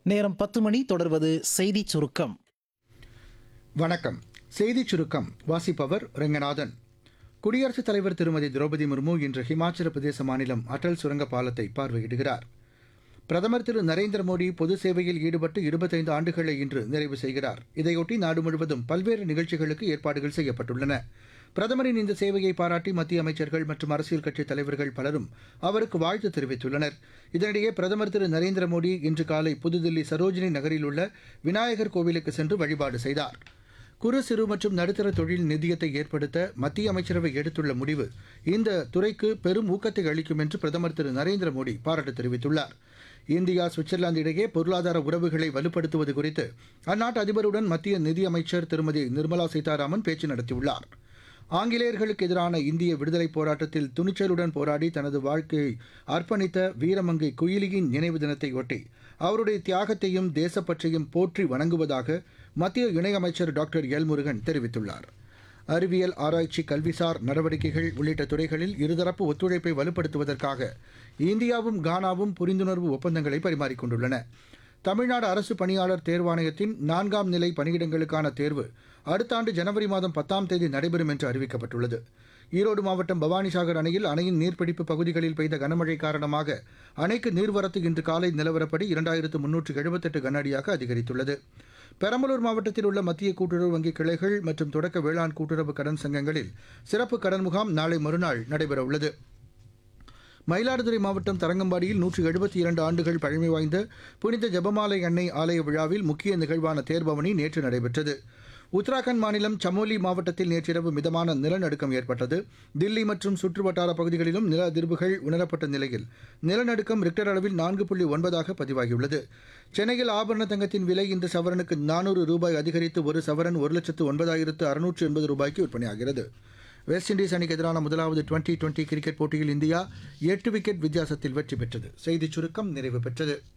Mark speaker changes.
Speaker 1: நேரம் பத்து மணி தொடர்வது செய்தி சுருக்கம்
Speaker 2: வணக்கம் செய்திச் சுருக்கம் வாசிப்பவர் ரெங்கநாதன் குடியரசுத் தலைவர் திருமதி திரௌபதி முர்மு இன்று ஹிமாச்சல பிரதேச மாநிலம் அடல் சுரங்க பாலத்தை பார்வையிடுகிறார் பிரதமர் திரு நரேந்திர மோடி பொது சேவையில் ஈடுபட்டு இருபத்தைந்து ஆண்டுகளை இன்று நிறைவு செய்கிறார் இதையொட்டி நாடு முழுவதும் பல்வேறு நிகழ்ச்சிகளுக்கு ஏற்பாடுகள் செய்யப்பட்டுள்ளன பிரதமரின் இந்த சேவையை பாராட்டி மத்திய அமைச்சர்கள் மற்றும் அரசியல் கட்சித் தலைவர்கள் பலரும் அவருக்கு வாழ்த்து தெரிவித்துள்ளனர் இதனிடையே பிரதமர் திரு நரேந்திர மோடி இன்று காலை புதுதில்லி சரோஜினி நகரில் உள்ள விநாயகர் கோவிலுக்கு சென்று வழிபாடு செய்தார் குறு சிறு மற்றும் நடுத்தர தொழில் நிதியத்தை ஏற்படுத்த மத்திய அமைச்சரவை எடுத்துள்ள முடிவு இந்த துறைக்கு பெரும் ஊக்கத்தை அளிக்கும் என்று பிரதமர் திரு நரேந்திர மோடி பாராட்டு தெரிவித்துள்ளார் இந்தியா சுவிட்சர்லாந்து இடையே பொருளாதார உறவுகளை வலுப்படுத்துவது குறித்து அந்நாட்டு அதிபருடன் மத்திய நிதியமைச்சர் திருமதி நிர்மலா சீதாராமன் பேச்சு நடத்தியுள்ளார் ஆங்கிலேயர்களுக்கு எதிரான இந்திய விடுதலைப் போராட்டத்தில் துணிச்சலுடன் போராடி தனது வாழ்க்கையை அர்ப்பணித்த வீரமங்கை குயிலியின் நினைவு தினத்தை ஒட்டி அவருடைய தியாகத்தையும் தேசப்பற்றையும் போற்றி வணங்குவதாக மத்திய இணையமைச்சர் டாக்டர் எல் முருகன் தெரிவித்துள்ளார் அறிவியல் ஆராய்ச்சி கல்விசார் நடவடிக்கைகள் உள்ளிட்ட துறைகளில் இருதரப்பு ஒத்துழைப்பை வலுப்படுத்துவதற்காக இந்தியாவும் கானாவும் புரிந்துணர்வு ஒப்பந்தங்களை பரிமாறிக்கொண்டுள்ளன தமிழ்நாடு அரசு பணியாளர் தேர்வாணையத்தின் நான்காம் நிலை பணியிடங்களுக்கான தேர்வு அடுத்த ஆண்டு ஜனவரி மாதம் பத்தாம் தேதி நடைபெறும் என்று அறிவிக்கப்பட்டுள்ளது ஈரோடு மாவட்டம் பவானிசாகர் அணையில் அணையின் நீர்பிடிப்பு பகுதிகளில் பெய்த கனமழை காரணமாக அணைக்கு நீர்வரத்து இன்று காலை நிலவரப்படி இரண்டாயிரத்து முன்னூற்று எழுபத்தெட்டு கனஅடியாக அதிகரித்துள்ளது பெரம்பலூர் மாவட்டத்தில் உள்ள மத்திய கூட்டுறவு வங்கி கிளைகள் மற்றும் தொடக்க வேளாண் கூட்டுறவு கடன் சங்கங்களில் சிறப்பு கடன் முகாம் நாளை மறுநாள் நடைபெறவுள்ளது மயிலாடுதுறை மாவட்டம் தரங்கம்பாடியில் நூற்று எழுபத்தி இரண்டு ஆண்டுகள் பழமை வாய்ந்த புனித ஜெபமாலை அன்னை ஆலய விழாவில் முக்கிய நிகழ்வான தேர்பவனி நேற்று நடைபெற்றது உத்தராகண்ட் மாநிலம் சமோலி மாவட்டத்தில் நேற்றிரவு மிதமான நிலநடுக்கம் ஏற்பட்டது தில்லி மற்றும் சுற்றுவட்டார பகுதிகளிலும் நில அதிர்வுகள் உணரப்பட்ட நிலையில் நிலநடுக்கம் ரிக்டர் அளவில் நான்கு புள்ளி ஒன்பதாக பதிவாகியுள்ளது சென்னையில் ஆபரண தங்கத்தின் விலை இன்று சவரனுக்கு நானூறு ரூபாய் அதிகரித்து ஒரு சவரன் ஒரு லட்சத்து ஒன்பதாயிரத்து அறுநூற்று எண்பது ரூபாய்க்கு விற்பனையாகிறது வெஸ்ட் இண்டீஸ் அணிக்கு எதிரான முதலாவது டுவெண்டி டுவெண்டி கிரிக்கெட் போட்டியில் இந்தியா எட்டு விக்கெட் வித்தியாசத்தில் வெற்றி பெற்றது செய்திச் சுருக்கம் நிறைவு பெற்றது